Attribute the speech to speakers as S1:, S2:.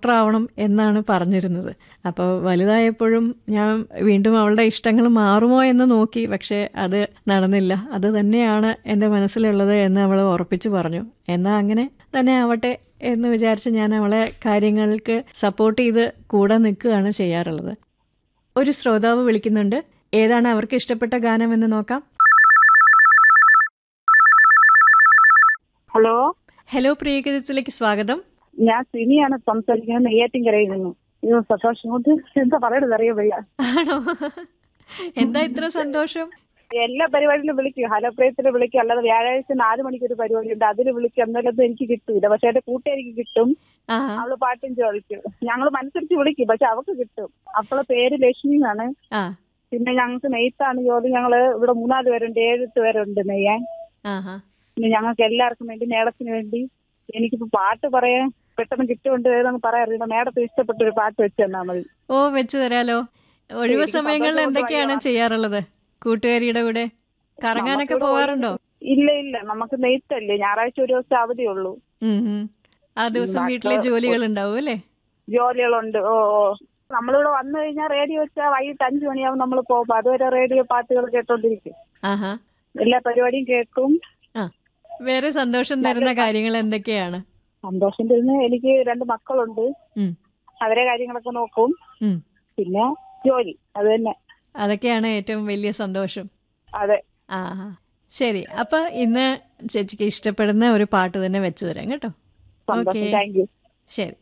S1: Doctor ആവണം എന്നാണ് പറഞ്ഞിരുന്നത് അപ്പോൾ വലുതായപ്പോഴും ഞാൻ വീണ്ടും അവളുടെ ഇഷ്ടങ്ങൾ മാറുമോ എന്ന് നോക്കി പക്ഷേ അത് നടന്നില്ല അത് തന്നെയാണ് എൻ്റെ മനസ്സിലുള്ളത് എന്ന് അവൾ ഉറപ്പിച്ചു പറഞ്ഞു എന്നാൽ അങ്ങനെ തന്നെ ആവട്ടെ എന്ന് വിചാരിച്ച് ഞാൻ അവളെ കാര്യങ്ങൾക്ക് സപ്പോർട്ട് ചെയ്ത് കൂടെ നിൽക്കുകയാണ് ചെയ്യാറുള്ളത് ഒരു ശ്രോതാവ് വിളിക്കുന്നുണ്ട് ഏതാണ് അവർക്ക് ഇഷ്ടപ്പെട്ട ഗാനം എന്ന് നോക്കാം
S2: ഹലോ
S1: ഹലോ പ്രിയഗീതത്തിലേക്ക് സ്വാഗതം
S2: ഞാൻ സിനിയാണ് സംസാരിക്കുന്നത് നെയ്യാറ്റിൻകരയിൽ നിന്നും അയ്യോ സന്തോഷം കൊണ്ട് എന്താ പറയണത് അറിയാൻ വയ്യ
S1: ആണോ എന്താ ഇത്ര സന്തോഷം
S2: എല്ലാ പരിപാടിയിലും വിളിക്കും ഹലോ പ്രേയത്തിൽ വിളിക്കും അല്ലാതെ വ്യാഴാഴ്ച നാല് മണിക്ക് ഒരു പരിപാടി ഉണ്ട് അതിൽ വിളിക്കും എന്നാലൊന്നും എനിക്ക് കിട്ടൂല പക്ഷെ എന്റെ കൂട്ടുകാരിക്ക് കിട്ടും
S1: ആ
S2: അവള് പാട്ടും ചോദിക്കും ഞങ്ങൾ മനസ്സരിച്ച് വിളിക്കും പക്ഷെ അവക്ക് കിട്ടും അവളെ പേര് ലക്ഷ്മി എന്നാണ്
S1: ആ
S2: പിന്നെ ഞങ്ങൾക്ക് നെയ്ത്താണ് ജോലി ഞങ്ങള് ഇവിടെ മൂന്നാല് പേരുണ്ട് ഏഴെട്ട് പേരുണ്ട് നെയ്യാൻ
S1: ആഹാ
S2: പിന്നെ ഞങ്ങൾക്ക് എല്ലാവർക്കും വേണ്ടി മേഡത്തിന് വേണ്ടി എനിക്കിപ്പോ പാട്ട് പറയാൻ പെട്ടെന്ന് കിട്ടുകൊണ്ട് ഏതെന്ന് പറയാറില്ല മേഡത്തിന് ഇഷ്ടപ്പെട്ട ഒരു പാട്ട് വെച്ച് തന്നാ മതി
S1: ഓ വെച്ച് തരാലോ ഒഴിവ്
S2: എനിക്ക്
S1: സമയങ്ങളിൽ
S2: സന്തോഷം കൊണ്ട്
S1: എന്തൊക്കെയാണ്
S2: വയ്യ.
S1: ചെയ്യാറുള്ളത് കൂട്ടുകാരിയുടെ കൂടെ കറങ്ങാനൊക്കെ
S2: നമുക്കിവിടെ
S1: പോവാറുണ്ടോ
S2: ഇല്ല ഇല്ല നമുക്ക് നെയ്ത്തല്ലേ ഞായറാഴ്ച ഒരു ദിവസം അവധിയുള്ളൂ
S1: ഉം, ഉം. ആ ദിവസം
S2: നാട്ടില്
S1: വീട്ടിലെ ജോലികൾ ഉണ്ടാവും അല്ലേ
S2: ജോലികളുണ്ട് ഓ ഓ നമ്മളിവിടെ വന്നു കഴിഞ്ഞാൽ റേഡിയോ വെച്ചാൽ വൈകിട്ട് അഞ്ചു മണിയാവും നമ്മൾ പോകുമ്പോൾ അതുവരെ റേഡിയോ പാട്ടുകൾ കേട്ടോണ്ടിരിക്കും
S1: ആഹാ
S2: എല്ലാ പരിപാടിയും കേൾക്കും
S1: ആ വേറെ സന്തോഷം തരുന്ന കാര്യങ്ങൾ എന്തൊക്കെയാണ്
S2: സന്തോഷം തരുന്ന എനിക്ക് രണ്ട് മക്കളുണ്ട്
S1: ഉം,
S2: അവരെ കാര്യങ്ങളൊക്കെ നോക്കും
S1: ഉം.
S2: പിന്നെ ജോലി അത് തന്നെ
S1: അതൊക്കെയാണ് ഏറ്റവും വലിയ സന്തോഷം
S2: അതെ
S1: ആഹാ ശരി അപ്പൊ ഇന്ന് ചേച്ചിക്ക് ഇഷ്ടപ്പെടുന്ന ഒരു പാട്ട് തന്നെ വെച്ച് തരാം കേട്ടോ
S2: സന്തോഷം
S1: ഓക്കേ.
S2: താങ്ക് യു
S1: ശരി